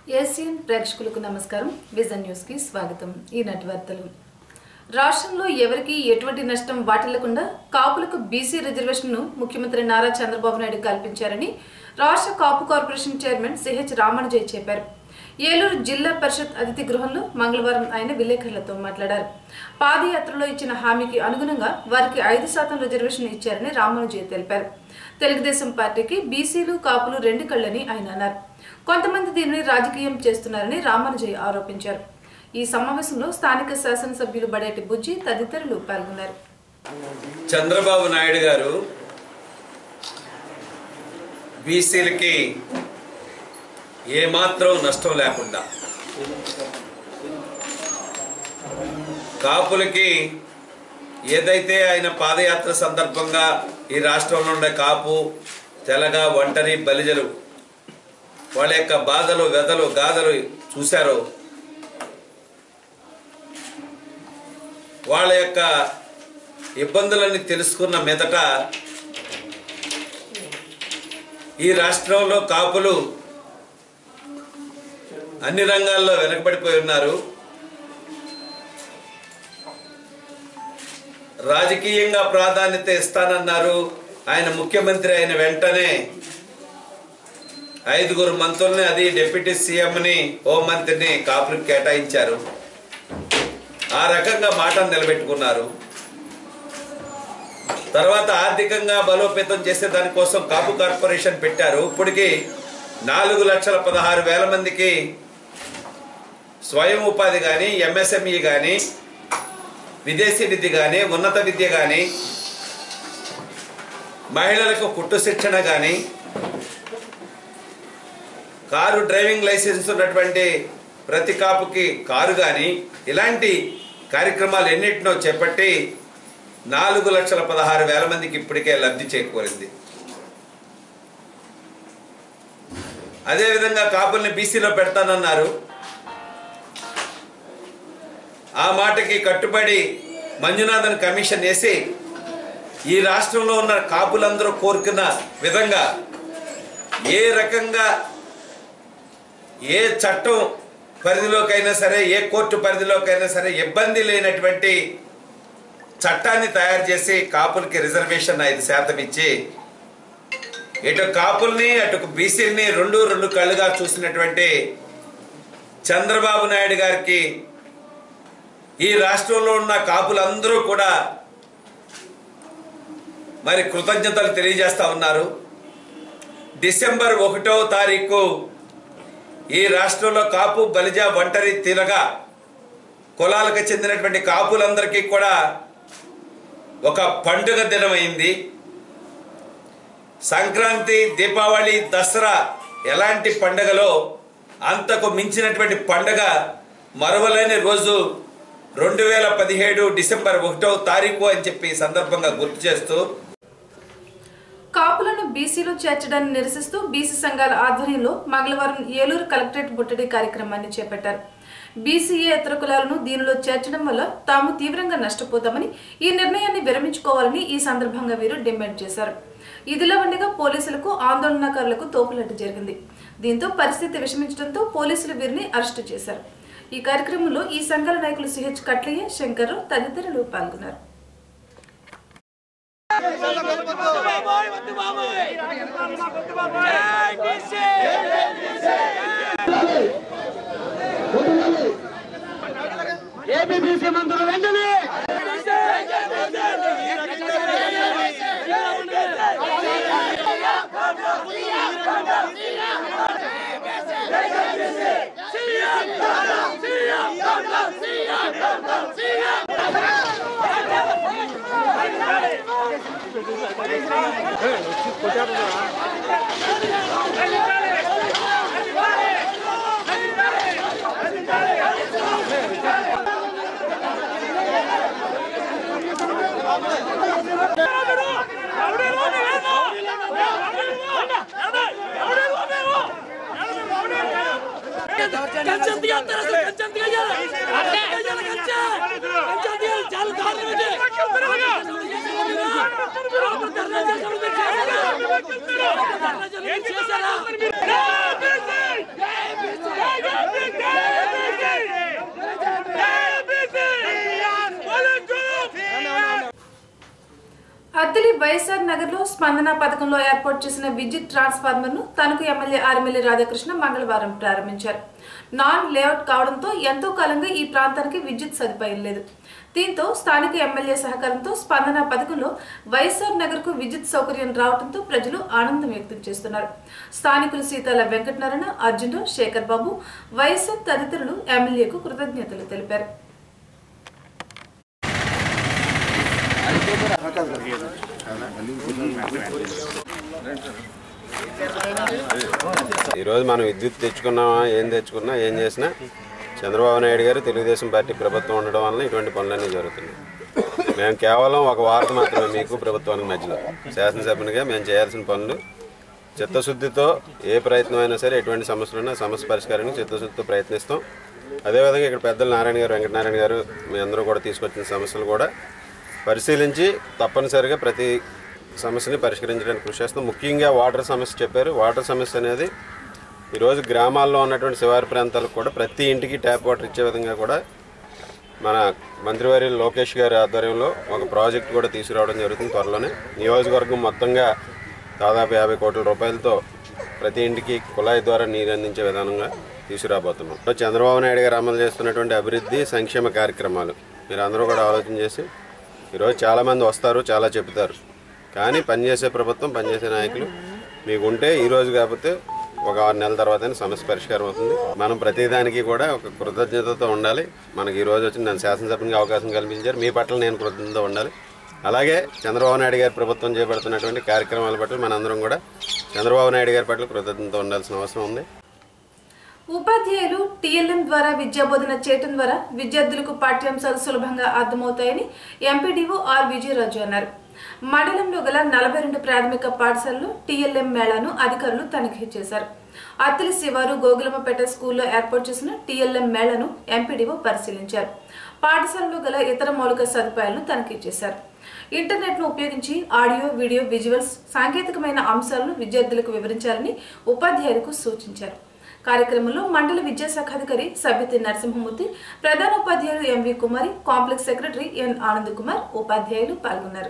Asian ప్రేక్షకులకు నమస్కారం vision news కి స్వాగతం ఈనాటి వార్తలు రాష్ట్రంలో ఎవరికి ఎటువంటి నష్టం వాటిల్లకుండా కాపులకు బీసీ రిజర్వేషన్ను ముఖ్యమంత్రి నారా చంద్రబాబు నాయుడు కల్పించారని రాష్ట్ర Kapu corporation chairman C H Ramanujay చెప్పారు ఏలూరు జిల్లా పరిషత్ అతిథి గృహంలో మంగళవారం ఆయన విలేకరులతో మాట్లాడారు పాదయాత్రలో ఇచ్చిన హామీకి అనుగుణంగా వారికి ఐదు శాతం రిజర్వేషన్ ఇచ్చారని రామానుజయ్ తెలిపారు తెలుగుదేశం పార్టీకి బీసీలు కాపులు రెండు కళ్ళని ఆయన అన్నారు కొంతమంది దీనిని రాజకీయం చేస్తున్నారని రామానుజయ్ ఆరోపించారు ఈ సమావేశంలో స్థానిక శాసనసభ్యులు బడేటి బుజ్జి తదితరులు పాల్గొన్నారు చంద్రబాబు నాయుడు గారు బీసీలకి ఏమాత్రం నష్టం లేకుండా కాపులకి ఏదైతే ఆయన పాదయాత్ర సందర్భంగా ఈ రాష్ట్రంలో ఉండే కాపు తెలగ ఒంటరి బలిజలు వాళ్ళ యొక్క బాధలు వ్యధలు గాథలు చూశారో వాళ్ళ యొక్క ఇబ్బందులని తెలుసుకున్న మీదట ఈ రాష్ట్రంలో కాపులు అన్ని రంగాల్లో వెనకబడిపోయి ఉన్నారు రాజకీయంగా ప్రాధాన్యత ఇస్తానన్నారు ఆయన ముఖ్యమంత్రి అయిన వెంటనే ఐదుగురు మంత్రుల్ని అది డిప్యూటీ సీఎంని హోంమంత్రిని కాపులకు కేటాయించారు ఆ రకంగా మాటను నిలబెట్టుకున్నారు తర్వాత ఆర్థికంగా బలోపేతం చేసే దానికోసం కాపు కార్పొరేషన్ పెట్టారు ఇప్పటికి నాలుగు లక్షల పదహారు వేల మందికి స్వయం ఉపాధి కానీ ఎంఎస్ఎంఈ కానీ విదేశీ విద్య కానీ ఉన్నత విద్య కానీ మహిళలకు కుట్టు శిక్షణ కానీ కారు డ్రైవింగ్ లైసెన్స్ ఉన్నటువంటి ప్రతి కాపుకి కారు కానీ ఇలాంటి కార్యక్రమాలు ఎన్నిటినో చేపట్టి నాలుగు లక్షల పదహారు వేల మందికి ఇప్పటికే లబ్ధి చేకూరింది అదేవిధంగా కాపుల్ని బీసీలో పెడతానన్నారు ఆ మాటకి కట్టుబడి మంజునాథన్ కమిషన్ వేసి ఈ రాష్ట్రంలో ఉన్న కాపులందరూ కోరుకున్న విధంగా ఏ రకంగా ఏ చట్టం పరిధిలోకైనా సరే ఏ కోర్టు పరిధిలోకైనా సరే ఇబ్బంది లేనటువంటి చట్టాన్ని తయారు చేసి కాపులకి రిజర్వేషన్ ఐదు శాతం ఇచ్చి ఇటు కాపుల్ని అటు బీసీలని రెండు రెండు కళ్ళుగా చూసినటువంటి చంద్రబాబు నాయుడు గారికి ఈ రాష్ట్రంలో ఉన్న కాపులందరూ కూడా మరి కృతజ్ఞతలు తెలియజేస్తా ఉన్నారు డిసెంబర్ ఒకటో తారీఖు ఈ రాష్ట్రంలో కాపు బలిజ ఒంటరి తిరగ కులాలకు చెందినటువంటి కాపులందరికీ కూడా ఒక పండుగ దినమైంది సంక్రాంతి దీపావళి దసరా ఎలాంటి పండుగలో అంతకు మించినటువంటి పండుగ మరవలేని రోజు రెండు వేల పదిహేడు డిసెంబర్ ఒకటో తారీఖు అని చెప్పి ఈ సందర్భంగా గుర్తు చేస్తూ కాపులను బీసీలో చేర్చడాన్ని నిరసిస్తూ బీసీ సంఘాల ఆధ్వర్యంలో మంగళవారం ఏలూరు కలెక్టరేట్ ముట్టడి కార్యక్రమాన్ని చేపట్టారు బీసీఏ ఇతర కులాలను దీనిలో చేర్చడం వల్ల తాము తీవ్రంగా నష్టపోతామని ఈ నిర్ణయాన్ని విరమించుకోవాలని ఈ సందర్భంగా వీరు డిమాండ్ చేశారు ఇదిలా ఉండగా పోలీసులకు ఆందోళనకారులకు తోపులాట జరిగింది దీంతో పరిస్థితి విషమించడంతో పోలీసులు వీరిని అరెస్టు చేశారు ఈ కార్యక్రమంలో ఈ సంఘాల నాయకులు సిహెచ్ కట్లయ్య శంకర్రావు తదితరులు పాల్గొన్నారు ఏబీబీసీ మంత్రులు వెంటనే కంచెం తీయాలి అసలు కంచెం తీయాలి కంచెం తీయాలి కంచెం తీయాలి చాలా దారుణం ఇది ధర్నా చేశారు మీరు చేశారా ధర్నా చేశారు మీరు చేశారా అత్తిలి వైఎస్ఆర్ నగర్ లో స్పందన పథకంలో ఏర్పాటు చేసిన విద్యుత్ ట్రాన్స్ఫార్మర్ ను తనకు ఎమ్మెల్యే ఆర్మిల్లి రాధాకృష్ణ మంగళవారం ప్రారంభించారు నాన్ లేఅవుట్ కావడంతో ఎంతో కాలంగా ఈ ప్రాంతానికి విద్యుత్ సదుపాయం లేదు దీంతో స్థానిక ఎమ్మెల్యే సహకారంతో స్పందన పథకంలో వైఎస్ఆర్ నగర్ కు విద్యుత్ సౌకర్యం రావడంతో ప్రజలు ఆనందం వ్యక్తం చేస్తున్నారు స్థానికులు సీతాల వెంకటనారాయణ అర్జున్ శేఖర్ బాబు వైఎస్ఆర్ తదితరులు ఎమ్మెల్యేకు కృతజ్ఞతలు తెలిపారు ఈరోజు మనం విద్యుత్ తెచ్చుకున్నామా ఏం తెచ్చుకున్నా ఏం చేసినా చంద్రబాబు నాయుడు గారు తెలుగుదేశం పార్టీ ప్రభుత్వం ఉండడం వలన ఇటువంటి పనులన్నీ జరుగుతున్నాయి మేము కేవలం ఒక వార్త మాత్రమే మీకు ప్రభుత్వానికి మధ్యలో శాసనసభ్యునిగా మేము చేయాల్సిన పనులు చిత్తశుద్ధితో ఏ ప్రయత్నం అయినా సరే ఎటువంటి సమస్యలు ఉన్నా సమస్య పరిష్కారానికి చిత్తశుద్ధితో ప్రయత్నిస్తాం అదేవిధంగా ఇక్కడ పెద్దలు నారాయణ గారు వెంకటనారాయణ గారు మీ అందరూ కూడా తీసుకొచ్చిన సమస్యలు కూడా పరిశీలించి తప్పనిసరిగా ప్రతి సమస్యని పరిష్కరించడానికి కృషి చేస్తాం ముఖ్యంగా వాటర్ సమస్య చెప్పారు వాటర్ సమస్య అనేది ఈరోజు గ్రామాల్లో ఉన్నటువంటి శివారు ప్రాంతాలకు కూడా ప్రతి ఇంటికి ట్యాప్ వాటర్ ఇచ్చే విధంగా కూడా మన మంత్రివారి లోకేష్ గారి ఆధ్వర్యంలో ఒక ప్రాజెక్ట్ కూడా తీసుకురావడం జరుగుతుంది త్వరలోనే నియోజకవర్గం మొత్తంగా దాదాపు యాభై కోట్ల రూపాయలతో ప్రతి ఇంటికి కుళాయి ద్వారా నీరు అందించే విధానంగా తీసుకురాబోతున్నాం ఇప్పుడు చంద్రబాబు నాయుడు గారు అమలు చేస్తున్నటువంటి అభివృద్ధి సంక్షేమ కార్యక్రమాలు మీరు అందరూ కూడా ఆలోచన చేసి ఈరోజు చాలామంది వస్తారు చాలా చెబుతారు కానీ పనిచేసే ప్రభుత్వం పనిచేసే నాయకులు మీకు ఉంటే ఈరోజు కాకపోతే ఒక ఆరు నెలల తర్వాత సమస్య పరిష్కారం అవుతుంది మనం ప్రతిదానికి కూడా ఒక కృతజ్ఞతతో ఉండాలి మనకి ఈ రోజు వచ్చి నన్ను శాసనసభ్యునికి అవకాశం కల్పించారు మీ పట్ల నేను కృతజ్ఞతతో ఉండాలి అలాగే చంద్రబాబు నాయుడు గారి ప్రభుత్వం చేపడుతున్నటువంటి కార్యక్రమాల పట్ల మనందరం కూడా చంద్రబాబు నాయుడు గారి పట్ల కృతజ్ఞతతో ఉండాల్సిన అవసరం ఉంది ఉపాధ్యాయులు టీఎల్ఎం ద్వారా విద్యాబోధన చేయటం ద్వారా విద్యార్థులకు పాఠ్యాంశాలు సులభంగా అర్థమవుతాయని ఎంపీడీఓ ఆర్ విజయరాజు అన్నారు మండలంలో గల నలభై రెండు ప్రాథమిక పాఠశాలలో టీఎల్ఎం మేళాను అధికారులు తనిఖీ చేశారు అత్తిలి శివారు గోగులమ్మపేట స్కూల్లో ఏర్పాటు చేసిన టీఎల్ఎం మేళాను ఎంపీడీఓ పరిశీలించారు పాఠశాలలో గల ఇతర మౌలిక సదుపాయాలను తనిఖీ చేశారు ఇంటర్నెట్ ను ఉపయోగించి ఆడియో వీడియో విజువల్స్ సాంకేతికమైన అంశాలను విద్యార్థులకు వివరించాలని ఉపాధ్యాయులకు సూచించారు కార్యక్రమంలో మండల విద్యాశాఖాధికారి సభ్యతి నరసింహమూర్తి ప్రధాన ఉపాధ్యాయులు M V Kumari complex secretary N Anand Kumar ఉపాధ్యాయులు పాల్గొన్నారు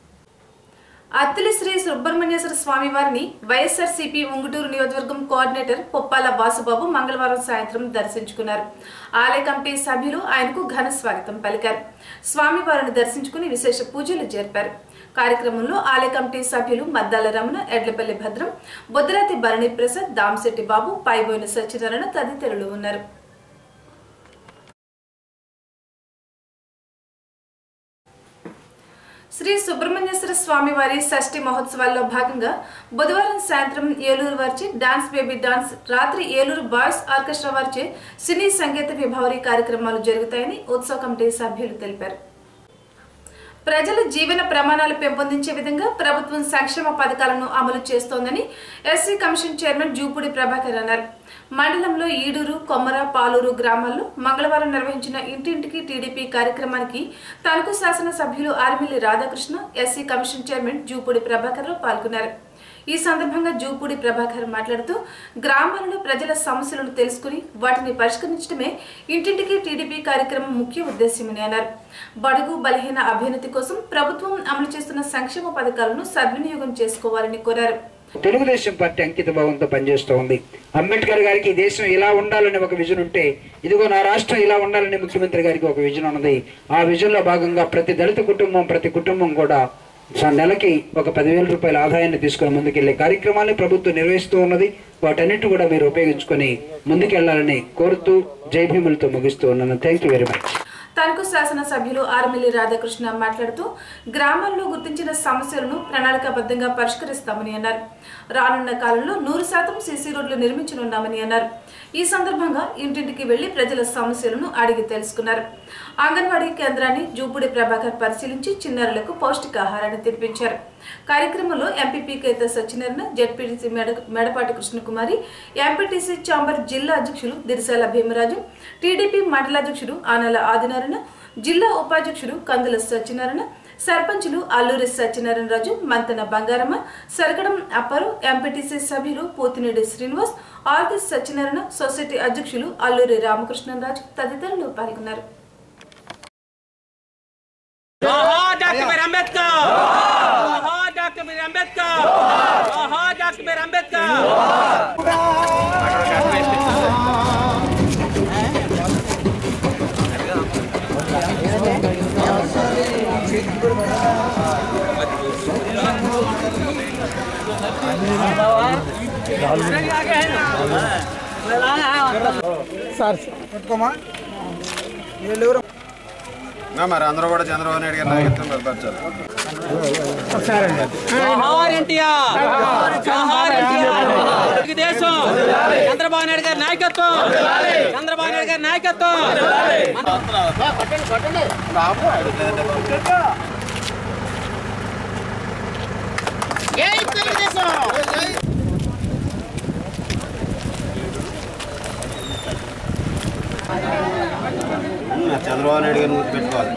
అత్తిలి శ్రీ సుబ్రహ్మణ్యేశ్వర స్వామి వారిని వైఎస్ఆర్సీపీ ఉంగుటూరు నియోజకవర్గం కోఆర్డినేటర్ పొప్పాల వాసుబాబు మంగళవారం సాయంత్రం దర్శించుకున్నారు ఆలయ కమిటీ సభ్యులు ఆయనకు ఘన స్వాగతం పలికారు స్వామివారిని దర్శించుకుని విశేష పూజలు జరిపారు కార్యక్రమంలో ఆలయ కమిటీ సభ్యులు మద్దాల రమణ ఎడ్లపల్లి భద్రం బుద్ధరాతి భరణి ప్రసాద్ దామశెట్టి బాబు పైబోయిన సత్యనారాయణ తదితరులు ఉన్నారు శ్రీ సుబ్రహ్మణ్యేశ్వర స్వామి వారి షష్ఠి మహోత్సవాల్లో భాగంగా బుధవారం సాయంత్రం ఏలూరు వారిచే డాన్స్ బేబీ డాన్స్ రాత్రి ఏలూరు బాయ్స్ ఆర్కెస్ట్రా వారిచే సినీ సంగీత విభావరి కార్యక్రమాలు జరుగుతాయని ఉత్సవ కమిటీ సభ్యులు తెలిపారు ప్రజల జీవన ప్రమాణాలు పెంపొందించే విధంగా ప్రభుత్వం సంక్షేమ పథకాలను అమలు చేస్తోందని SC commission chairman Jupudi Prabhakar అన్నారు మండలంలో ఈడూరు కొమ్మర పాలూరు గ్రామాల్లో మంగళవారం నిర్వహించిన ఇంటింటికి టీడీపీ కార్యక్రమానికి తణుకు శాసనసభ్యులు Armilli Radhakrishna SC commission chairman Jupudi Prabhakar పాల్గొన్నారు ఈ సందర్భంగా జూపూడి ప్రభాకర్ మాట్లాడుతూ గ్రామాలలో ప్రజల సమస్యలను తెలుసుకుని వాటిని పరిష్కరించడమే ఇంటింటికి టీడీపీ కార్యక్రమం ముఖ్య ఉద్దేశ్యమని అన్నారు బడుగు బలహీన అభ్యున్నతి కోసం ప్రభుత్వం అమలు చేస్తున్న సంక్షేమ పథకాలను సద్వినియోగం చేసుకోవాలని కోరారు తెలుగుదేశం పార్టీ అంకిత భావంతో పనిచేస్తూ ఉంది అంబేద్కర్ గారికి ఈ దేశం ఇలా ఉండాలని ఒక విజన్ ఉంటే ఇదిగో నా రాష్ట్రం ఇలా ఉండాలని ముఖ్యమంత్రి గారికి ఒక విజన్ ఉన్నది ఆ విజన్ లో భాగంగా ప్రతి దళిత కుటుంబం ప్రతి కుటుంబం కూడా స- నెలకి ఒక పదివేల రూపాయల ఆదాయాన్ని తీసుకుని ముందుకెళ్లే కార్యక్రమాన్ని ప్రభుత్వం నిర్వహిస్తూ ఉన్నది వాటన్నిటి కూడా మీరు ఉపయోగించుకొని ముందుకెళ్లాలని కోరుతూ జై భీములతో ముగిస్తూ ఉన్నాను thank you very much Tanuku శాసనసభ్యులు ఆర్మిల్లి రాధాకృష్ణ మాట్లాడుతూ గ్రామాల్లో గుర్తించిన సమస్యలను ప్రణాళికాబద్ధంగా పరిష్కరిస్తామని అన్నారు రానున్న కాలంలో నూరు శాతం సీసీ రోడ్లు నిర్మించనున్నామని అన్నారు ఈ సందర్భంగా ఇంటింటికి వెళ్లి ప్రజల సమస్యలను అడిగి తెలుసుకున్నారు అంగన్వాడీ కేంద్రాన్ని జూపుడి ప్రభాకర్ పరిశీలించి చిన్నారులకు పౌష్టికాహారాన్ని తినిపించారు కార్యక్రమంలో ఎంపీపీ కేత సత్యనారాయణ జెడ్పీటీసీ మెడ మెడపాటి కృష్ణకుమారి ఎంపీటీసీ చాంబర్ జిల్లా అధ్యక్షులు దిరిశాల భీమరాజు టీడీపీ మండలాధ్యక్షుడు ఆనల ఆదినారాయణ జిల్లా ఉపాధ్యక్షుడు కందుల సత్యనారాయణ సర్పంచులు అల్లూరి సత్యనారాయణ రాజు మంతన బంగారమ్మ సరగడం అప్పరు ఎంపీటీసీ సభ్యులు పోతినేడి శ్రీనివాస్ ఆర్తి సత్యనారాయణ సొసైటీ అధ్యక్షులు అల్లూరి రామకృష్ణరాజు తదితరులు పాల్గొన్నారు జోహార్ డాక్టర్ బిఆర్ అంబేద్కర్ జోహార్ డాక్టర్ బిఆర్ అంబేద్కర్ నా మరి అందరూ కూడా చంద్రబాబు నాయుడు గారి నాయకత్వం బలపరచాలి జోహార్ ఎన్టీఆర్ జోహార్ ఎన్టీఆర్ తెలుగుదేశం చంద్రబాబు నాయుడు గారి నాయకత్వం చంద్రబాబు నాయుడు గారి నాయకత్వం ఉమ్, చంద్రబాబు నాయుడు గారిని గుర్తుపెట్టుకోవాలి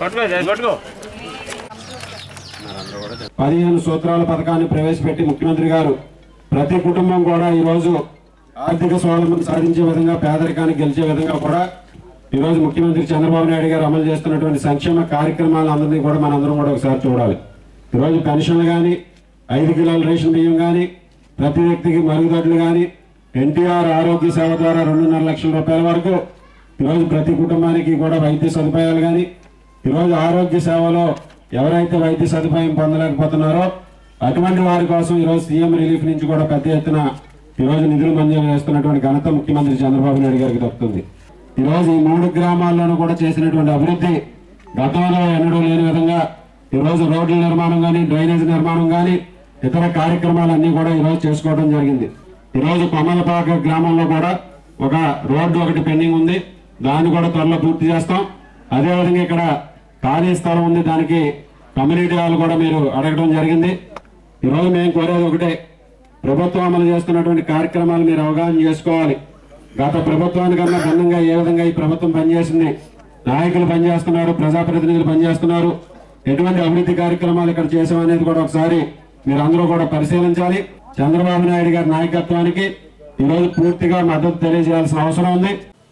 పదిహేను సూత్రాల పథకాన్ని ప్రవేశపెట్టి ముఖ్యమంత్రి గారు ప్రతి కుటుంబం కూడా ఈరోజు ఆర్థిక స్వావలంబన సాధించే విధంగా పేదరికాన్ని గెలిచే విధంగా కూడా ఈరోజు ముఖ్యమంత్రి చంద్రబాబు నాయుడు గారు అమలు చేస్తున్నటువంటి సంక్షేమ కార్యక్రమాలందరినీ కూడా మనందరం కూడా ఒకసారి చూడాలి ఈరోజు పెన్షన్లు కానీ ఐదు కిలోల రేషన్ బియ్యం కానీ ప్రతి వ్యక్తికి మరుగుదొడ్లు కానీ ఎన్టీఆర్ ఆరోగ్య సేవ ద్వారా రెండున్నర లక్షల రూపాయల వరకు ఈరోజు ప్రతి కుటుంబానికి కూడా వైద్య సదుపాయాలు కానీ ఈరోజు ఆరోగ్య సేవలో ఎవరైతే వైద్య సదుపాయం పొందలేకపోతున్నారో అటువంటి వారి కోసం ఈరోజు సీఎం రిలీఫ్ నుంచి కూడా పెద్ద ఎత్తున ఈరోజు నిధులు మంజూరు చేస్తున్నటువంటి ఘనత ముఖ్యమంత్రి చంద్రబాబు నాయుడు గారికి దక్కుతుంది ఈరోజు ఈ మూడు గ్రామాల్లోనూ కూడా చేసినటువంటి అభివృద్ధి గతంలో ఎన్నడూ లేని విధంగా ఈరోజు రోడ్ల నిర్మాణం కానీ డ్రైనేజ్ నిర్మాణం కానీ ఇతర కార్యక్రమాలన్నీ కూడా ఈరోజు చేసుకోవడం జరిగింది ఈరోజు కొమ్మలపాక గ్రామంలో కూడా ఒక రోడ్డు ఒకటి పెండింగ్ ఉంది దాన్ని కూడా త్వరలో పూర్తి చేస్తాం అదేవిధంగా ఇక్కడ ఖాళీ స్థలం ఉంది దానికి కమ్యూనిటీ హాల్ కూడా మీరు అడగడం జరిగింది ఈరోజు మేము కోరేది ఒకటే ప్రభుత్వం అమలు చేస్తున్నటువంటి కార్యక్రమాలు మీరు అవగాహన చేసుకోవాలి గత ప్రభుత్వానికన్నా భిన్నంగా ఏ విధంగా ఈ ప్రభుత్వం పనిచేసింది నాయకులు పనిచేస్తున్నారు ప్రజాప్రతినిధులు పనిచేస్తున్నారు ఎటువంటి అభివృద్ధి కార్యక్రమాలు ఇక్కడ చేసామనేది కూడా ఒకసారి మీరు అందరూ కూడా పరిశీలించాలి చంద్రబాబు నాయుడు గారి నాయకత్వానికి ఈరోజు పూర్తిగా మద్దతు తెలియజేయాల్సిన అవసరం ఉంది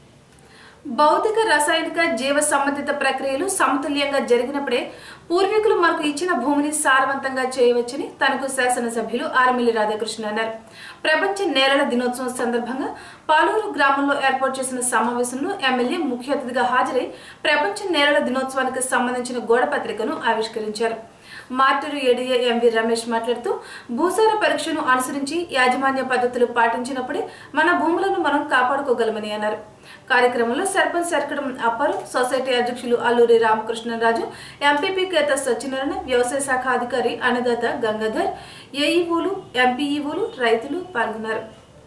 భౌతిక రసాయనిక జీవ సంబంధిత ప్రక్రియలు సమతుల్యంగా జరిగినప్పుడే పూర్వీకులు మనకు ఇచ్చిన భూమిని సారవంతంగా చేయవచ్చని తనకు శాసనసభ్యులు ఆర్మిల్లి రాధాకృష్ణ అన్నారు ప్రపంచ నేలల దినోత్సవం సందర్భంగా పాలూరు గ్రామంలో ఏర్పాటు చేసిన సమావేశంలో ఎమ్మెల్యే ముఖ్య అతిథిగా హాజరై ప్రపంచ నేలల దినోత్సవానికి సంబంధించిన గోడ పత్రికను ఆవిష్కరించారు మార్టూరు ఏడీఏ ఎంవి రమేష్ మాట్లాడుతూ భూసార పరీక్షను అనుసరించి యాజమాన్య పద్ధతులు పాటించినప్పుడే మన భూములను మనం కాపాడుకోగలమని అన్నారు కార్యక్రమంలో సర్పంచ్ సర్కడం అప్పారు సొసైటీ అధ్యక్షులు అల్లూరి రామకృష్ణరాజు ఎంపీపీ కేత సత్యనారాయణ వ్యవసాయ శాఖ అధికారి అన్నదాత గంగాధర్ ఏఈఓలు ఎంపీఈఓలు రైతులు పాల్గొన్నారు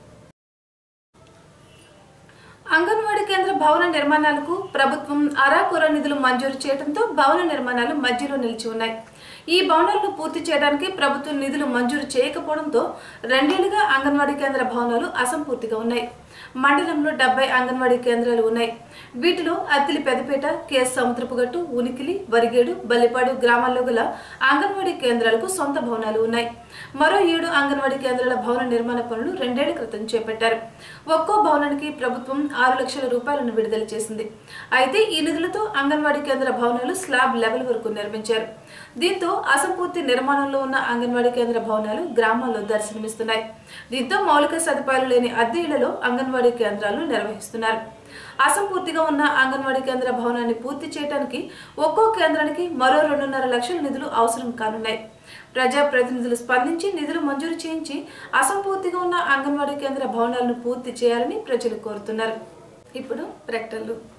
అంగన్వాడీ కేంద్ర భవన నిర్మాణాలకు ప్రభుత్వం అరాకొర నిధులు మంజూరు చేయడంతో భవన నిర్మాణాలు మధ్యలో నిలిచి ఉన్నాయి ఈ భవనాలను పూర్తి చేయడానికి ప్రభుత్వం నిధులు మంజూరు చేయకపోవడంతో రెండేళ్లుగా అంగన్వాడీ కేంద్ర భవనాలు అసంపూర్తిగా ఉన్నాయి మండలంలో డెబ్బై అంగన్వాడీ కేంద్రాలు ఉన్నాయి వీటిలో అత్తిలి పెదపేట కేఎస్ సముద్రపుగట్టు ఉనికిలి వరిగేడు బల్లిపాడు గ్రామాల్లో గల అంగన్వాడీ కేంద్రాలకు సొంత భవనాలు ఉన్నాయి మరో ఏడు అంగన్వాడీ కేంద్రాల భవన నిర్మాణ పనులు రెండేళ్ల క్రితం చేపట్టారు ఒక్కో భవనానికి ప్రభుత్వం ఆరు లక్షల రూపాయలను విడుదల చేసింది అయితే ఈ నిధులతో అంగన్వాడీ కేంద్ర భవనాలు స్లాబ్ లెవెల్ వరకు నిర్మించారు దీంతో అసంపూర్తి నిర్మాణంలో ఉన్న అంగన్వాడీ కేంద్ర భవనాలు గ్రామాల్లో దర్శనమిస్తున్నాయి దీంతో మౌలిక సదుపాయాలు లేని అద్దె ఇళ్లలో అంగన్వాడీ కేంద్రాలను నిర్వహిస్తున్నారు అసంపూర్తిగా ఉన్న అంగన్వాడీ కేంద్ర భవనాన్ని పూర్తి చేయడానికి ఒక్కో కేంద్రానికి మరో రెండున్నర లక్షల నిధులు అవసరం కానున్నాయి ప్రజాప్రతినిధులు స్పందించి నిధులు మంజూరు చేయించి అసంపూర్తిగా ఉన్న అంగన్వాడీ కేంద్ర భవనాలను పూర్తి చేయాలని ప్రజలు కోరుతున్నారు ఇప్పుడు ప్రకటనలు